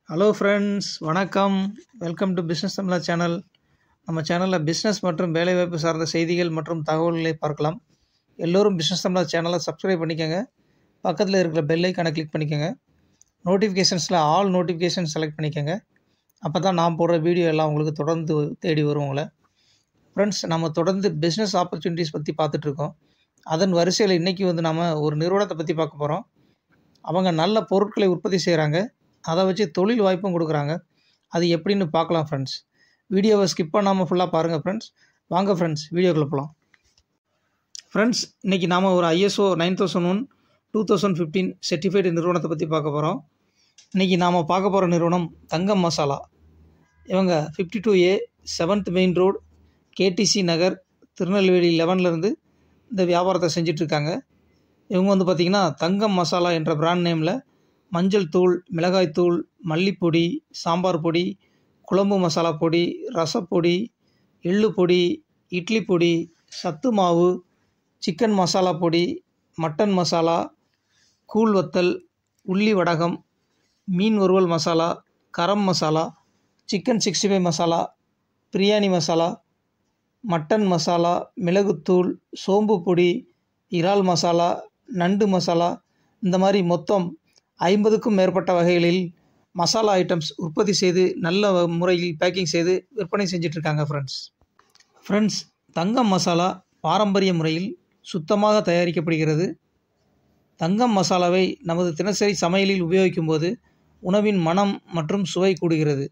hello friends வணக்கம் welcome to business Tamizha channel நம்ம சேனலில் பிஸ்னஸ் மற்றும் வேலைவாய்ப்பு சார்ந்த செய்திகள் மற்றும் தகவல்களை பார்க்கலாம் எல்லோரும் பிஸ்னஸ் தமிழா சேனலை சப்ஸ்கிரைப் பண்ணிக்கோங்க பக்கத்தில் இருக்கிற பெல் ஐக்கானை கிளிக் பண்ணிக்கோங்க நோட்டிஃபிகேஷன்ஸில் ஆல் நோட்டிஃபிகேஷன் செலக்ட் பண்ணிக்கோங்க அப்போ தான் நான் போடுற வீடியோ எல்லாம் உங்களுக்கு தொடர்ந்து தேடி வரும் உங்களை ஃப்ரெண்ட்ஸ் நம்ம தொடர்ந்து பிஸ்னஸ் ஆப்பர்ச்சுனிட்டிஸ் பற்றி பார்த்துட்ருக்கோம் அதன் வரிசையில் இன்றைக்கி வந்து நம்ம ஒரு நிறுவனத்தை பற்றி பார்க்க போகிறோம் அவங்க நல்ல பொருட்களை உற்பத்தி செய்கிறாங்க அதை வச்சு தொழில் வாய்ப்பும் கொடுக்குறாங்க அது எப்படின்னு பார்க்கலாம் ஃப்ரெண்ட்ஸ் வீடியோவை ஸ்கிப் பண்ணாமல் ஃபுல்லாக பாருங்கள் ஃப்ரெண்ட்ஸ் வாங்க ஃப்ரெண்ட்ஸ் வீடியோக்குள்ள போகலாம் ஃப்ரெண்ட்ஸ் இன்றைக்கி நாம் ஒரு ISO nine thousand one two thousand fifteen certified நிறுவனத்தை பற்றி பார்க்க போகிறோம் இன்றைக்கி நாம் பார்க்க போகிற நிறுவனம் தங்கம் மசாலா இவங்க fifty two A seventh main road KTC Nagar Tirunelveli லெவன்லேருந்து இந்த வியாபாரத்தை செஞ்சிட்ருக்காங்க இவங்க வந்து பார்த்திங்கன்னா தங்கம் மசாலா என்ற பிராண்ட் நேமில் மஞ்சள் தூள் மிளகாய் தூள் மல்லிப்பொடி சாம்பார் பொடி குழம்பு மசாலா பொடி ரசப்பொடி எள்ளு பொடி இட்லி பொடி சத்து மாவு சிக்கன் மசாலா பொடி மட்டன் மசாலா கூழ் வத்தல் உள்ளி வடகம் மீன் வறுவல் masala garam masala chicken sixty five masala biryani masala mutton masala மிளகுத்தூள் சோம்பு பொடி இறால் மசாலா நண்டு மசாலா இந்த மாதிரி மொத்தம் ஐம்பதுக்கும் மேற்பட்ட வகைகளில் மசாலா ஐட்டம்ஸ் உற்பத்தி செய்து நல்ல முறையில் பேக்கிங் செய்து விற்பனை செஞ்சிட்ருக்காங்க ஃப்ரெண்ட்ஸ் ஃப்ரெண்ட்ஸ் தங்கம் மசாலா பாரம்பரிய முறையில் சுத்தமாக தயாரிக்கப்படுகிறது தங்கம் மசாலாவை நமது தினசரி சமையலில் உபயோகிக்கும் போது உணவின் மனம் மற்றும் சுவை கூடுகிறது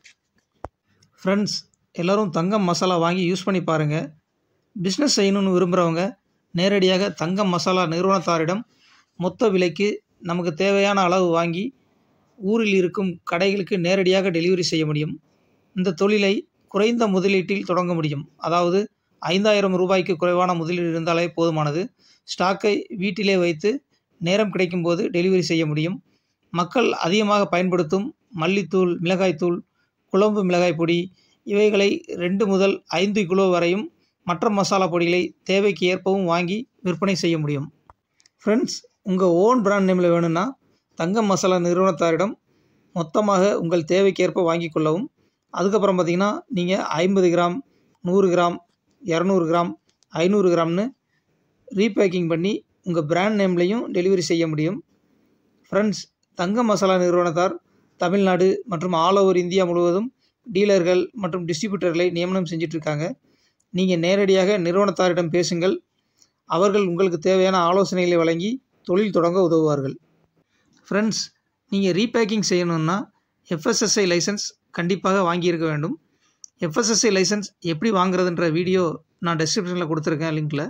ஃப்ரெண்ட்ஸ் எல்லோரும் தங்கம் மசாலா வாங்கி யூஸ் பண்ணி பாருங்கள் பிஸ்னஸ் செய்யணும்னு விரும்புகிறவங்க நேரடியாக தங்கம் மசாலா நிறுவனத்தாரிடம் மொத்த விலைக்கு நமக்கு தேவையான அளவு வாங்கி ஊரில் இருக்கும் கடைகளுக்கு நேரடியாக டெலிவரி செய்ய முடியும் இந்த தொழிலை குறைந்த முதலீட்டில் தொடங்க முடியும் அதாவது ஐந்தாயிரம் ரூபாய்க்கு குறைவான முதலீடு இருந்தாலே போதுமானது ஸ்டாக்கை வீட்டிலே வைத்து நேரம் கிடைக்கும்போது டெலிவரி செய்ய முடியும் மக்கள் அதிகமாக பயன்படுத்தும் மல்லித்தூள் மிளகாய்த்தூள் குழம்பு மிளகாய் பொடி இவைகளை ரெண்டு முதல் ஐந்து கிலோ வரையும் மற்ற மசாலா பொடிகளை தேவைக்கு ஏற்பவும் வாங்கி விற்பனை செய்ய முடியும் ஃப்ரெண்ட்ஸ் உங்கள் ஓன் பிராண்ட் நேமில் வேணும்னா தங்கம் மசாலா நிறுவனத்தாரிடம் மொத்தமாக உங்கள் தேவைக்கேற்ப வாங்கி கொள்ளவும் அதுக்கப்புறம் பார்த்திங்கன்னா நீங்கள் ஐம்பது கிராம் நூறு கிராம் இரநூறு கிராம் ஐநூறு கிராம்னு ரீபேக்கிங் பண்ணி உங்கள் பிராண்ட் நேம்லேயும் டெலிவரி செய்ய முடியும் ஃப்ரெண்ட்ஸ் தங்க மசாலா நிறுவனத்தார் தமிழ்நாடு மற்றும் ஆல் ஓவர் இந்தியா முழுவதும் டீலர்கள் மற்றும் டிஸ்ட்ரிபியூட்டர்களை நியமனம் செஞ்சிட்ருக்காங்க நீங்கள் நேரடியாக நிறுவனத்தாரிடம் பேசுங்கள் அவர்கள் உங்களுக்கு தேவையான ஆலோசனைகளை வழங்கி தொழில் தொடங்க உதவுவார்கள் ஃப்ரெண்ட்ஸ் நீங்கள் ரீபேக்கிங் செய்யணுன்னா எஃப்எஸ்எஸ்ஐ லைசன்ஸ் கண்டிப்பாக வாங்கியிருக்க வேண்டும் எஃப்எஸ்எஸ்ஐ லைசன்ஸ் எப்படி வாங்குறதுன்ற வீடியோ நான் டெஸ்கிரிப்ஷனில் கொடுத்துருக்கேன் லிங்க்கில்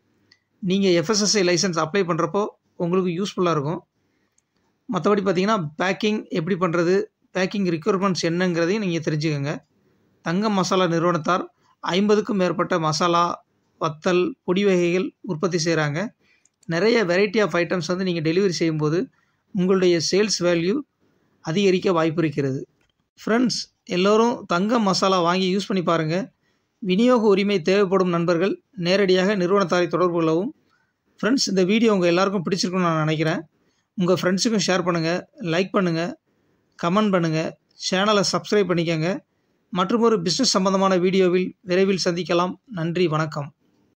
நீங்கள் எஃப்எஸ்எஸ்ஐ லைசன்ஸ் அப்ளை பண்ணுறப்போ உங்களுக்கு யூஸ்ஃபுல்லாக இருக்கும் மற்றபடி பார்த்தீங்கன்னா பேக்கிங் எப்படி பண்ணுறது பேக்கிங் ரிக்வயர்மெண்ட்ஸ் என்னங்கிறதையும் நீங்கள் தெரிஞ்சுக்கோங்க தங்கம் மசாலா நிறுவனத்தார் ஐம்பதுக்கும் மேற்பட்ட மசாலா வத்தல் பொடி வகைகள் உற்பத்தி செய்கிறாங்க நிறைய வெரைட்டி ஆஃப் ஐட்டம்ஸ் வந்து நீங்கள் டெலிவரி செய்யும்போது உங்களுடைய சேல்ஸ் வேல்யூ அதிகரிக்க வாய்ப்பு இருக்கிறது ஃப்ரெண்ட்ஸ் எல்லோரும் தங்கம் மசாலா வாங்கி யூஸ் பண்ணி பாருங்கள் விநியோக உரிமை தேவைப்படும் நண்பர்கள் நேரடியாக நிறுவனத்தாரை தொடர்பு கொள்ளவும் ஃப்ரெண்ட்ஸ் இந்த வீடியோ உங்கள் எல்லாருக்கும் பிடிச்சிருக்குன்னு நான் நினைக்கிறேன் உங்கள் ஃப்ரெண்ட்ஸுக்கும் ஷேர் பண்ணுங்கள் லைக் பண்ணுங்கள் கமெண்ட் பண்ணுங்கள் சேனலை சப்ஸ்கிரைப் பண்ணிக்கோங்க மற்றும் ஒரு பிஸ்னஸ் சம்பந்தமான வீடியோவில் விரைவில் சந்திக்கலாம் நன்றி வணக்கம்